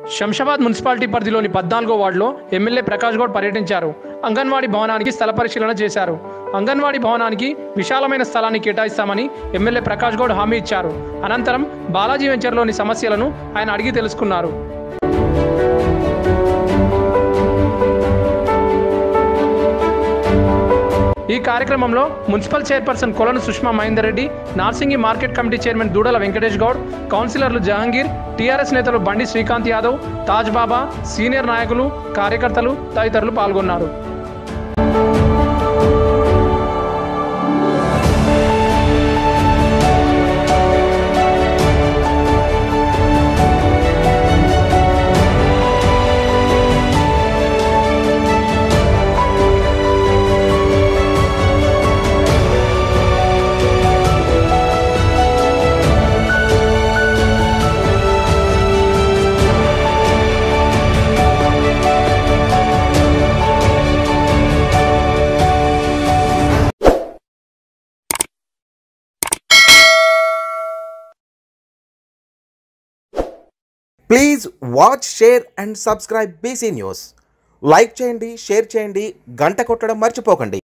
Shamshabad municipality పరిధిలోని పద్నాలుగో వార్డులో ఎమ్మెల్యే ప్రకాష్ గౌడ్ పర్యటించారు అంగన్వాడీ భవనానికి స్థల పరిశీలన చేశారు అంగన్వాడీ భవనానికి విశాలమైన స్థలాన్ని కేటాయిస్తామని ఎమ్మెల్యే ప్రకాష్ గౌడ్ హామీ ఇచ్చారు అనంతరం బాలాజీ వెంచర్లోని సమస్యలను ఆయన అడిగి తెలుసుకున్నారు ఈ కార్యక్రమంలో municipal chairperson Kolanu Sushma Mahender Reddy Narsingi market committee chairman Doodala Venkatesh Goud కౌన్సిలర్లు జహంగీర్ టీఆర్ఎస్ నేతలు బండి శ్రీకాంత్ యాదవ్ తాజ్ బాబా సీనియర్ నాయకులు కార్యకర్తలు తదితరులు పాల్గొన్నారు please watch share and subscribe BC news like చేయండి షేర్ చేయండి గంట కొట్టడం మర్చిపోకండి